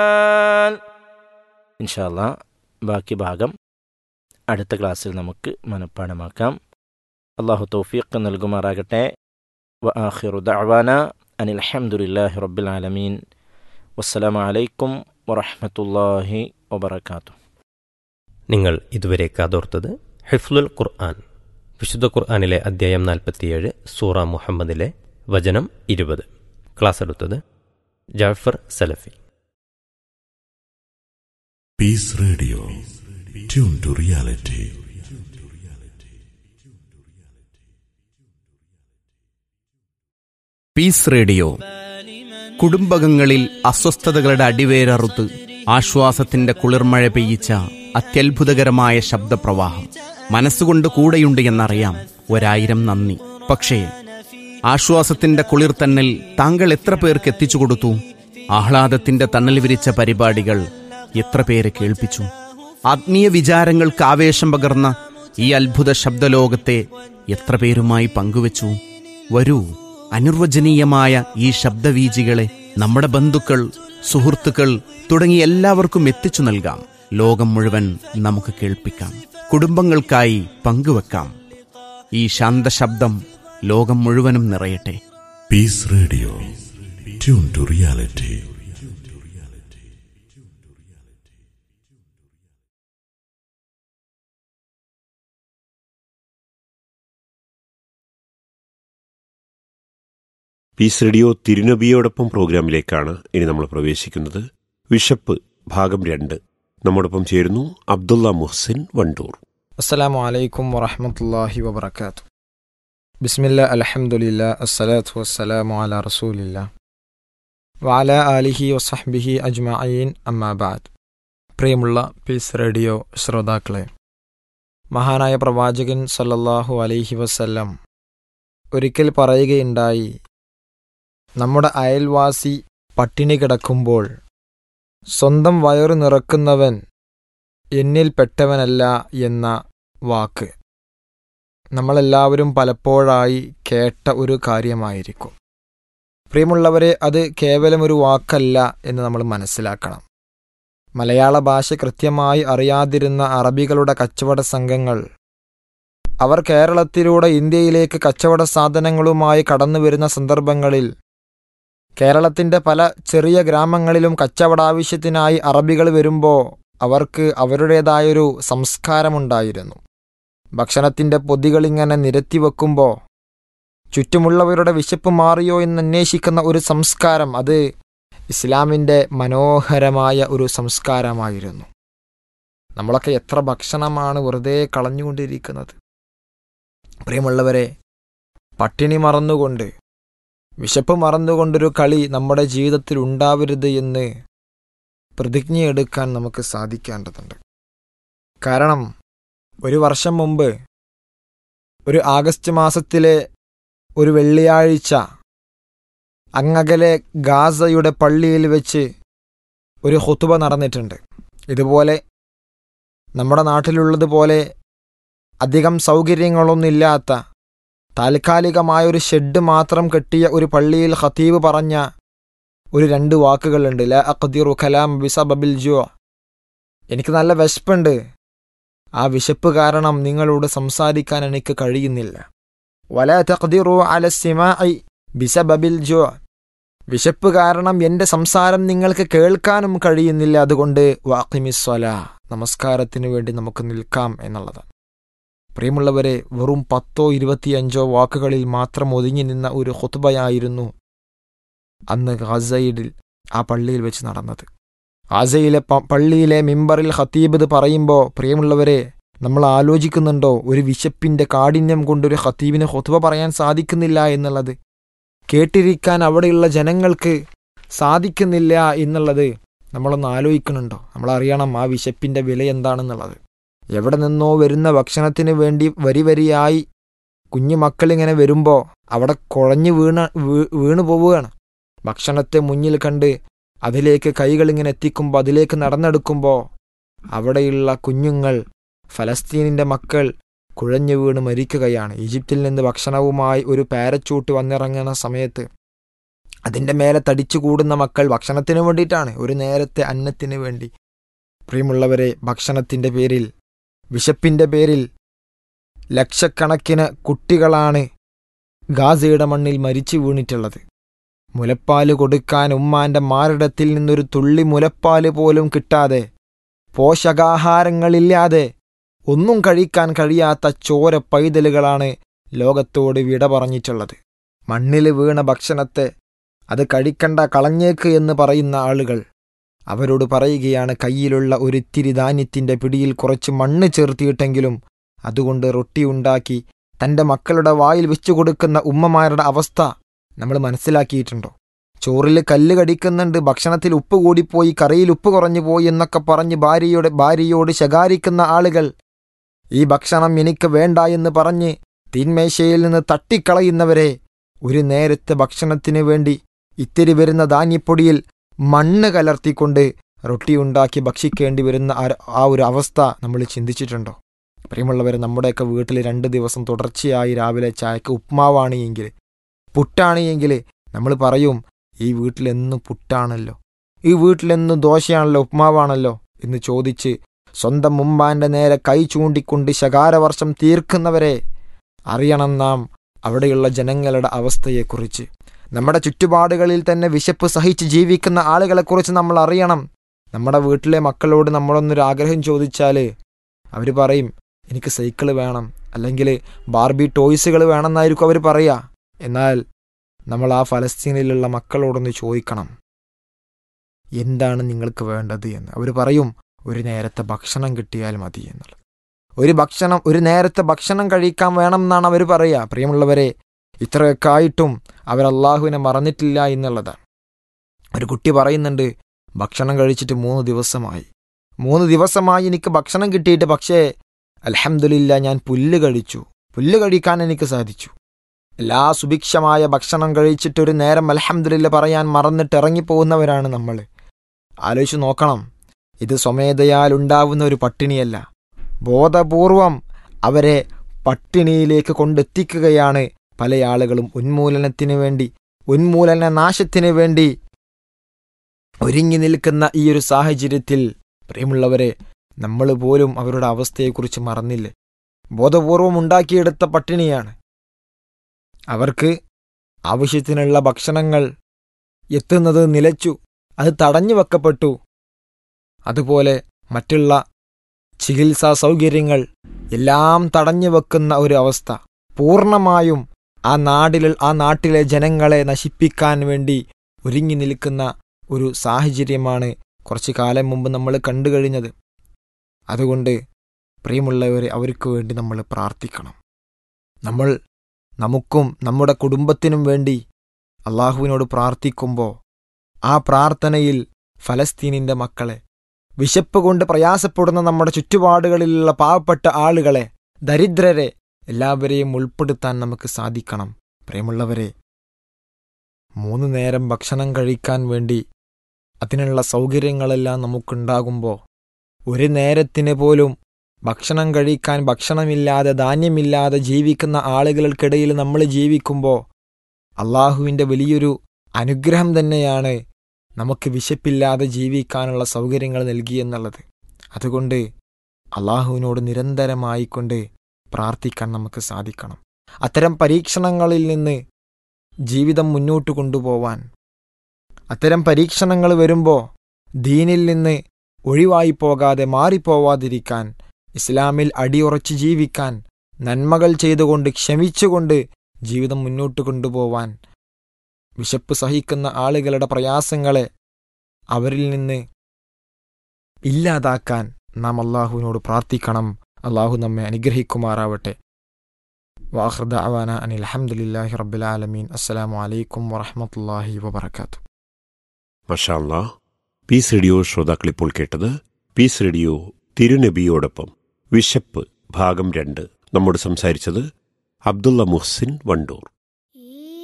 ഇൻഷാല്ല ബാക്കി ഭാഗം അടുത്ത ക്ലാസ്സിൽ നമുക്ക് മനഃപ്പാടമാക്കാം അള്ളാഹു തൗഫീഖ് നൽകുമാറാകട്ടെ വ ആഖിറു ദഅവാന അനിൽ അൽഹംദുലില്ലാഹി റബ്ബിൽ ആലമീൻ വസ്സലാമു അലൈക്കും വറഹ്മത്തുള്ളാഹി വബറകാതുഹു നിങ്ങൾ ഇതുവരെ കാതോർത്തത് ഹിഫ്ലുൽ ഖുർആൻ വിശുദ്ധ ഖുർആനിലെ അദ്ധ്യായം നാൽപ്പത്തിയേഴ് സൂറ മുഹമ്മദിലെ വചനം ഇരുപത് ക്ലാസ് എടുത്തത് Jafar Salafi Peace Radio. Tune to reality. Peace radio കുടുംബകങ്ങളിൽ അസ്വസ്ഥതകളുടെ അടിവേരറുത്ത് ആശ്വാസത്തിന്റെ കുളിർമഴ പെയ്യിച്ച അത്യത്ഭുതകരമായ ശബ്ദപ്രവാഹം മനസ്സുകൊണ്ട് കൂടെയുണ്ട് എന്നറിയാം ഒരായിരം നന്ദി പക്ഷേ ആശ്വാസത്തിന്റെ കുളിർത്തന്നൽ താങ്കൾ എത്ര പേർക്ക് എത്തിച്ചു കൊടുത്തു ആഹ്ലാദത്തിന്റെ തണൽ വിരിച്ച പരിപാടികൾ എത്ര പേരെ കേൾപ്പിച്ചു ആത്മീയ വിചാരങ്ങൾക്ക് ആവേശം പകർന്ന ഈ അത്ഭുത ശബ്ദലോകത്തെ എത്ര പേരുമായി പങ്കുവച്ചു വരൂ അനിർവചനീയമായ ഈ ശബ്ദവീജികളെ നമ്മുടെ ബന്ധുക്കൾ സുഹൃത്തുക്കൾ തുടങ്ങി എല്ലാവർക്കും എത്തിച്ചു നൽകാം ലോകം മുഴുവൻ നമുക്ക് കേൾപ്പിക്കാം കുടുംബങ്ങൾക്കായി പങ്കുവെക്കാം ഈ ശാന്തശബ്ദം ലോകം മുഴുവനും നിറയട്ടെ Peace Radio. Tune to reality. Peace radio തിരുനബിയോടൊപ്പം പ്രോഗ്രാമിലേക്കാണ് ഇനി നമ്മൾ പ്രവേശിക്കുന്നത് വിശപ്പ് ഭാഗം രണ്ട് നമ്മോടൊപ്പം ചേരുന്നു അബ്ദുള്ള മുഹ്സിൻ വണ്ടൂർ അസ്സലാമു അലൈക്കും വറഹമത്തല്ലാഹി വബർക്കാത്തു ബിസ്മില്ല അലഹമുല്ല അസ്സലാത്തു വസ്സലാമു അല റസൂലില്ല വാല ആലിഹി വസഹ്ബിഹി അജ്മഅീൻ അമ്മാബാദ് പ്രിയമുള്ള പീസ് റേഡിയോ ശ്രോതാക്കളെ മഹാനായ പ്രവാചകൻ സല്ലല്ലാഹു അലൈഹി വസല്ലം ഒരിക്കൽ പറയുകയുണ്ടായി നമ്മുടെ അയൽവാസി പട്ടിണി കിടക്കുമ്പോൾ സ്വന്തം വയറു നിറക്കുന്നവൻ എന്നിൽ പെട്ടവനല്ല എന്ന വാക്ക് നമ്മളെല്ലാവരും പലപ്പോഴായി കേട്ട ഒരു കാര്യമായിരിക്കും പ്രിയമുള്ളവരെ അത് കേവലം ഒരു വാക്കല്ല എന്ന് നമ്മൾ മനസ്സിലാക്കണം മലയാള ഭാഷ കൃത്യമായി അറിയാതിരുന്ന അറബികളുടെ കച്ചവട സംഘങ്ങൾ അവർ കേരളത്തിലൂടെ ഇന്ത്യയിലേക്ക് കച്ചവട സാധനങ്ങളുമായി കടന്നുവരുന്ന സന്ദർഭങ്ങളിൽ കേരളത്തിന്റെ പല ചെറിയ ഗ്രാമങ്ങളിലും കച്ചവടാവശ്യത്തിനായി അറബികൾ വരുമ്പോൾ അവർക്ക് അവരുടേതായൊരു സംസ്കാരമുണ്ടായിരുന്നു ഭക്ഷണത്തിന്റെ പൊതികളിങ്ങനെ നിരത്തി വെക്കുമ്പോൾ ചുറ്റുമുള്ളവരുടെ വിശപ്പ് മാറിയോ എന്ന് അന്വേഷിക്കുന്ന ഒരു സംസ്കാരം അത് ഇസ്ലാമിൻ്റെ മനോഹരമായ ഒരു സംസ്കാരമായിരുന്നു നമ്മളൊക്കെ എത്ര ഭക്ഷണമാണ് വെറുതെ കളഞ്ഞുകൊണ്ടിരിക്കുന്നത് പ്രിയമുള്ളവരെ പട്ടിണി മറന്നുകൊണ്ട് വിശപ്പ് മറന്നുകൊണ്ടൊരു കളി നമ്മുടെ ജീവിതത്തിൽ ഉണ്ടാവരുത് എന്ന് പ്രതിജ്ഞയെടുക്കാൻ നമുക്ക് സാധിക്കേണ്ടതുണ്ട് കാരണം ഒരു വർഷം മുമ്പ് ഒരു ആഗസ്റ്റ് മാസത്തിലെ ഒരു വെള്ളിയാഴ്ച അങ്ങകലെ ഗാസയുടെ പള്ളിയിൽ വെച്ച് ഒരു ഹുത്തുബ നടന്നിട്ടുണ്ട് ഇതുപോലെ നമ്മുടെ നാട്ടിലുള്ളതുപോലെ അധികം സൗകര്യങ്ങളൊന്നുമില്ലാത്ത താൽക്കാലികമായ ഒരു ഷെഡ് മാത്രം കെട്ടിയ ഒരു പള്ളിയിൽ ഖത്തീബ് പറഞ്ഞ ഒരു രണ്ട് വാക്കുകളുണ്ട് ല അഖ്ദിറു കലാം ബിസബബിൽ ജോ എനിക്ക് നല്ല വിശപ്പുണ്ട് ആ വിശപ്പ് കാരണം നിങ്ങളോട് സംസാരിക്കാൻ എനിക്ക് കഴിയുന്നില്ല വല തഖ്ദിറു അല സിമായി ബിസബബിൽ ജോ വിശപ്പ് കാരണം എൻ്റെ സംസാരം നിങ്ങൾക്ക് കേൾക്കാനും കഴിയുന്നില്ല അതുകൊണ്ട് വാക്കിമിസ്വല നമസ്കാരത്തിന് വേണ്ടി നമുക്ക് നിൽക്കാം എന്നുള്ളതാണ് പ്രിയമുള്ളവരെ വെറും പത്തോ ഇരുപത്തിയഞ്ചോ വാക്കുകളിൽ മാത്രം ഒതുങ്ങി നിന്ന ഒരു ഹുത്തുബയായിരുന്നു അന്ന് ഗാസയിഡിൽ ആ പള്ളിയിൽ വെച്ച് നടന്നത് ഗാസയിലെ പ- പള്ളിയിലെ മിമ്പറിൽ ഖത്തീബ് ഇത് പറയുമ്പോൾ പ്രിയമുള്ളവരെ നമ്മൾ ആലോചിക്കുന്നുണ്ടോ ഒരു വിശപ്പിന്റെ കാഠിന്യം കൊണ്ടൊരു ഖത്തീബിന് ഹുത്തുബ പറയാൻ സാധിക്കുന്നില്ല എന്നുള്ളത് കേട്ടിരിക്കാൻ അവിടെയുള്ള ജനങ്ങൾക്ക് സാധിക്കുന്നില്ല എന്നുള്ളത് നമ്മളൊന്ന് ആലോചിക്കുന്നുണ്ടോ നമ്മൾ അറിയണം ആ വിശപ്പിന്റെ വില എന്താണെന്നുള്ളത് എവിടെ നിന്നോ വരുന്ന ഭക്ഷണത്തിന് വേണ്ടി വരി വരിയായി കുഞ്ഞു മക്കളിങ്ങനെ വരുമ്പോൾ അവിടെ കുഴഞ്ഞു വീണ വീ- വീണു പോവുകയാണ് ഭക്ഷണത്തെ മുന്നിൽ കണ്ട് അതിലേക്ക് കൈകളിങ്ങനെ എത്തിക്കുമ്പോൾ അതിലേക്ക് നടന്നെടുക്കുമ്പോൾ അവിടെയുള്ള കുഞ്ഞുങ്ങൾ ഫലസ്തീനിന്റെ മക്കൾ കുഴഞ്ഞു വീണ് മരിക്കുകയാണ് ഈജിപ്തിൽ നിന്ന് ഭക്ഷണവുമായി ഒരു പാരച്ചൂട്ട് വന്നിറങ്ങുന്ന സമയത്ത് അതിൻ്റെ മേലെ തടിച്ചു കൂടുന്ന മക്കൾ ഭക്ഷണത്തിന് വേണ്ടിയിട്ടാണ് ഒരു നേരത്തെ അന്നത്തിന് വേണ്ടി പ്രിയമുള്ളവരെ ഭക്ഷണത്തിൻ്റെ പേരിൽ വിശപ്പിൻ്റെ പേരിൽ ലക്ഷക്കണക്കിന് കുട്ടികളാണ് ഗാസയുടെ മണ്ണിൽ മരിച്ചു വീണിട്ടുള്ളത് മുലപ്പാല് കൊടുക്കാൻ ഉമ്മാന്റെ മാറിടത്തിൽ നിന്നൊരു തുള്ളി മുലപ്പാല് പോലും കിട്ടാതെ പോഷകാഹാരങ്ങളില്ലാതെ ഒന്നും കഴിക്കാൻ കഴിയാത്ത ചോര പൈതലുകളാണ് ലോകത്തോട് വിട പറഞ്ഞിട്ടുള്ളത് മണ്ണിൽ വീണ ഭക്ഷണത്തെ അത് കഴിക്കണ്ട കളഞ്ഞേക്ക് എന്ന് പറയുന്ന ആളുകൾ അവരോട് പറയുകയാണ് കയ്യിലുള്ള ഒരിത്തിരി ധാന്യത്തിന്റെ പിടിയിൽ കുറച്ച് മണ്ണ് ചേർത്തിയിട്ടെങ്കിലും അതുകൊണ്ട് റൊട്ടി ഉണ്ടാക്കി തന്റെ മക്കളുടെ വായിൽ വെച്ചു കൊടുക്കുന്ന ഉമ്മമാരുടെ അവസ്ഥ നമ്മൾ മനസ്സിലാക്കിയിട്ടുണ്ടോ ചോറിൽ കല്ല് കടിക്കുന്നുണ്ട് ഭക്ഷണത്തിൽ ഉപ്പ് കൂടിപ്പോയി കറിയിൽ ഉപ്പ് കുറഞ്ഞു പോയി എന്നൊക്കെ പറഞ്ഞ് ഭാര്യയോട് ഭാര്യയോട് ശകാരിക്കുന്ന ആളുകൾ ഈ ഭക്ഷണം എനിക്ക് വേണ്ട എന്ന് പറഞ്ഞ് തീന്മേശയിൽ നിന്ന് തട്ടിക്കളയുന്നവരെ ഒരു നേരത്തെ ഭക്ഷണത്തിന് വേണ്ടി ഇത്തിരി വരുന്ന ധാന്യപ്പൊടിയിൽ മണ്ണ് കലർത്തിക്കൊണ്ട് റൊട്ടി ഉണ്ടാക്കി ഭക്ഷിക്കേണ്ടി വരുന്ന ആ- ആ ഒരു അവസ്ഥ നമ്മൾ ചിന്തിച്ചിട്ടുണ്ടോ പ്രിയമുള്ളവർ നമ്മുടെയൊക്കെ വീട്ടിൽ രണ്ട് ദിവസം തുടർച്ചയായി രാവിലെ ചായക്ക് ഉപ്മാവാണ് എങ്കിൽ പുട്ടാണ് എങ്കിൽ നമ്മൾ പറയും ഈ വീട്ടിലെന്നും പുട്ടാണല്ലോ ഈ വീട്ടിലെന്നും ദോശയാണല്ലോ ഉപ്മാവാണല്ലോ എന്ന് ചോദിച്ച് സ്വന്തം മുമ്പാന്റെ നേരെ കൈ ചൂണ്ടിക്കൊണ്ട് ശകാരവർഷം തീർക്കുന്നവരെ അറിയണം നാം അവിടെയുള്ള ജനങ്ങളുടെ അവസ്ഥയെക്കുറിച്ച് നമ്മുടെ ചുറ്റുപാടുകളിൽ തന്നെ വിശപ്പ് സഹിച്ച് ജീവിക്കുന്ന ആളുകളെക്കുറിച്ച് നമ്മൾ അറിയണം നമ്മുടെ വീട്ടിലെ മക്കളോട് നമ്മളൊന്നൊരു ആഗ്രഹം ചോദിച്ചാൽ അവർ പറയും എനിക്ക് സൈക്കിള് വേണം അല്ലെങ്കിൽ ബാർബി ടോയ്സുകൾ വേണമെന്നായിരിക്കും അവർ പറയുക എന്നാൽ നമ്മൾ ആ ഫലസ്തീനിലുള്ള മക്കളോടൊന്ന് ചോദിക്കണം എന്താണ് നിങ്ങൾക്ക് വേണ്ടത് എന്ന് അവർ പറയും ഒരു നേരത്തെ ഭക്ഷണം കിട്ടിയാൽ മതി എന്നുള്ളത് ഒരു ഭക്ഷണം ഒരു നേരത്തെ ഭക്ഷണം കഴിക്കാൻ വേണം എന്നാണ് അവർ പറയുക പ്രിയമുള്ളവരെ ഇത്രയൊക്കെ ആയിട്ടും അവർ അള്ളാഹുവിനെ മറന്നിട്ടില്ല എന്നുള്ളതാണ് ഒരു കുട്ടി പറയുന്നുണ്ട് ഭക്ഷണം കഴിച്ചിട്ട് മൂന്ന് ദിവസമായി മൂന്ന് ദിവസമായി എനിക്ക് ഭക്ഷണം കിട്ടിയിട്ട് പക്ഷേ അൽഹംദുലില്ല ഞാൻ പുല്ല് കഴിച്ചു പുല്ല് കഴിക്കാൻ എനിക്ക് സാധിച്ചു എല്ലാ സുഭിക്ഷമായ ഭക്ഷണം കഴിച്ചിട്ട് ഒരു നേരം അൽഹംദുലില്ല പറയാൻ മറന്നിട്ട് ഇറങ്ങിപ്പോകുന്നവരാണ് നമ്മൾ ആലോചിച്ച് നോക്കണം ഇത് സ്വമേധയാൽ ഉണ്ടാവുന്ന ഒരു പട്ടിണിയല്ല ബോധപൂർവം അവരെ പട്ടിണിയിലേക്ക് കൊണ്ടെത്തിക്കുകയാണ് പല ആളുകളും ഉന്മൂലനത്തിന് വേണ്ടി ഉന്മൂലന നാശത്തിന് വേണ്ടി ഒരുങ്ങി നിൽക്കുന്ന ഈ ഒരു സാഹചര്യത്തിൽ പ്രിയമുള്ളവരെ നമ്മൾ പോലും അവരുടെ അവസ്ഥയെക്കുറിച്ച് മറന്നില്ലേ ബോധപൂർവം ഉണ്ടാക്കിയെടുത്ത പട്ടിണിയാണ് അവർക്ക് ആവശ്യത്തിനുള്ള ഭക്ഷണങ്ങൾ എത്തുന്നത് നിലച്ചു അത് തടഞ്ഞു വെക്കപ്പെട്ടു അതുപോലെ മറ്റുള്ള ചികിത്സാ സൗകര്യങ്ങൾ എല്ലാം തടഞ്ഞു വെക്കുന്ന ഒരു അവസ്ഥ പൂർണ്ണമായും ആ നാടിൽ ആ നാട്ടിലെ ജനങ്ങളെ നശിപ്പിക്കാൻ വേണ്ടി ഒരുങ്ങി നിൽക്കുന്ന ഒരു സാഹചര്യമാണ് കുറച്ചു കാലം മുമ്പ് നമ്മൾ കണ്ടു കഴിഞ്ഞത് അതുകൊണ്ട് പ്രിയമുള്ളവരെ അവർക്ക് വേണ്ടി നമ്മൾ പ്രാർത്ഥിക്കണം നമ്മൾ നമുക്കും നമ്മുടെ കുടുംബത്തിനും വേണ്ടി അള്ളാഹുവിനോട് പ്രാർത്ഥിക്കുമ്പോൾ ആ പ്രാർത്ഥനയിൽ ഫലസ്തീനിന്റെ മക്കളെ വിശപ്പ് കൊണ്ട് പ്രയാസപ്പെടുന്ന നമ്മുടെ ചുറ്റുപാടുകളിലുള്ള പാവപ്പെട്ട ആളുകളെ ദരിദ്രരെ എല്ലാവരെയും ഉൾപ്പെടുത്താൻ നമുക്ക് സാധിക്കണം പ്രിയമുള്ളവരെ മൂന്ന് നേരം ഭക്ഷണം കഴിക്കാൻ വേണ്ടി അതിനുള്ള സൗകര്യങ്ങളെല്ലാം നമുക്കുണ്ടാകുമ്പോൾ ഒരു നേരത്തിന് പോലും ഭക്ഷണം കഴിക്കാൻ ഭക്ഷണമില്ലാതെ ധാന്യമില്ലാതെ ജീവിക്കുന്ന ആളുകൾക്കിടയിൽ നമ്മൾ ജീവിക്കുമ്പോൾ അള്ളാഹുവിൻ്റെ വലിയൊരു അനുഗ്രഹം തന്നെയാണ് നമുക്ക് വിശപ്പില്ലാതെ ജീവിക്കാനുള്ള സൗകര്യങ്ങൾ നൽകിയെന്നുള്ളത് അതുകൊണ്ട് അള്ളാഹുവിനോട് നിരന്തരമായിക്കൊണ്ട് പ്രാർത്ഥിക്കാൻ നമുക്ക് സാധിക്കണം അത്തരം പരീക്ഷണങ്ങളിൽ നിന്ന് ജീവിതം മുന്നോട്ട് കൊണ്ടുപോവാൻ അത്തരം പരീക്ഷണങ്ങൾ വരുമ്പോൾ ദീനിൽ നിന്ന് ഒഴിവായി പോകാതെ മാറിപ്പോവാതിരിക്കാൻ ഇസ്ലാമിൽ അടിയുറച്ച് ജീവിക്കാൻ നന്മകൾ ചെയ്തുകൊണ്ട് ക്ഷമിച്ചുകൊണ്ട് ജീവിതം മുന്നോട്ട് കൊണ്ടുപോവാൻ വിശപ്പ് സഹിക്കുന്ന ആളുകളുടെ പ്രയാസങ്ങളെ അവരിൽ നിന്ന് ഇല്ലാതാക്കാൻ നാം അള്ളാഹുവിനോട് പ്രാർത്ഥിക്കണം അള്ളാഹു നമ്മെ അനുഗ്രഹിക്കുമാറാവട്ടെ വാഹൃദ അവാന അനിൽ അഹമ്മദില്ലാഹി റബ്ബുലാലമീൻ അസ്സലാമു അലൈക്കും വറഹമത്തല്ലാഹി വബർക്കാത്തു മഷാല്ല പീസ് റേഡിയോ ശ്രോതാക്കൾ ഇപ്പോൾ കേട്ടത് പീസ് റേഡിയോ തിരുനബിയോടൊപ്പം വിശപ്പ് ഭാഗം രണ്ട് നമ്മോട് സംസാരിച്ചത് അബ്ദുള്ള മുഹ്സിൻ വണ്ടൂർ